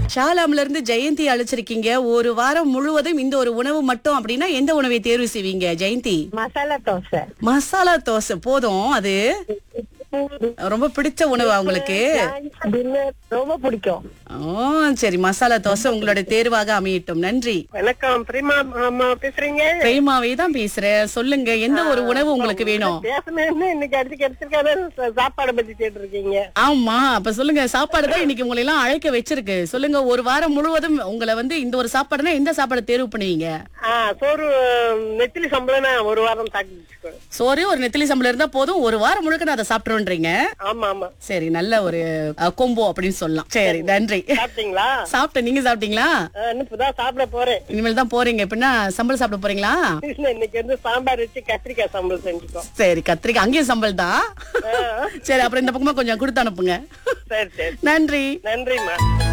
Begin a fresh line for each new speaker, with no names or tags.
ஷாலாம்ல இருந்து ஜெயந்தி அழைச்சிருக்கீங்க ஒரு வாரம் முழுவதும் இந்த ஒரு உணவு மட்டும் அப்படின்னா எந்த உணவை தேர்வு செய்வீங்க ஜெயந்தி
மசாலா தோசை
மசாலா தோசை போதும் அது ரொம்ப பிடிச்ச உணவு உங்களுக்கு
டின்னர் ரொம்ப பிடிக்கும்
ஓ சரி மசாலா தோசை உங்களோட தேர்வாக அமையட்டும் நன்றி
வணக்கம் பிரேமா அம்மா பேசுறீங்க
பிரேமாவே தான் பேசுறேன் சொல்லுங்க எந்த ஒரு உணவு உங்களுக்கு வேணும்
பேசணும்னு இன்னைக்கு அடுத்து கிடைச்சிருக்காரு சாப்பாடு பத்தி கேட்டு இருக்கீங்க
ஆமா அப்ப சொல்லுங்க சாப்பாடு தான் இன்னைக்கு உங்களை எல்லாம் அழைக்க வச்சிருக்கு சொல்லுங்க ஒரு வாரம் முழுவதும் உங்களை வந்து இந்த ஒரு சாப்பாடுனா எந்த சாப்பாடு தேர்வு பண்ணுவீங்க
ஆஹ் சோறு நெத்திலி சம்பளம் ஒரு வாரம் தாக்கி வச்சுக்கோ
சோறு ஒரு நெத்திலி சம்பளம் இருந்தா போதும் ஒரு வாரம் முழுக்க நான் அதை சாப்பிட்டுருன்றீங்க
ஆமா ஆமா
சரி நல்ல ஒரு கொம்போ அப்படின்னு சொல்லலாம் சரி நன்றி
சாப்பிட்டீங்களா
சாப்பிட்டேன் நீங்க சாப்பிட்டீங்களா
ஆஹ் இன்னும் இப்பதான் சாப்பிட போறேன்
இனிமேல் தான் போறீங்க எப்படின்னா சம்பளம் சாப்பிட போறீங்களா
இன்னைக்கு வந்து சாம்பார் வச்சு கத்திரிக்காய் சம்பளம் செஞ்சுக்கோ
சரி கத்திரிக்காய் அங்கேயும் சம்பளம் தான் சரி அப்புறம் இந்த பக்கமா கொஞ்சம் கொடுத்து அனுப்புங்க
சரி சரி
நன்றி
நன்றிம்மா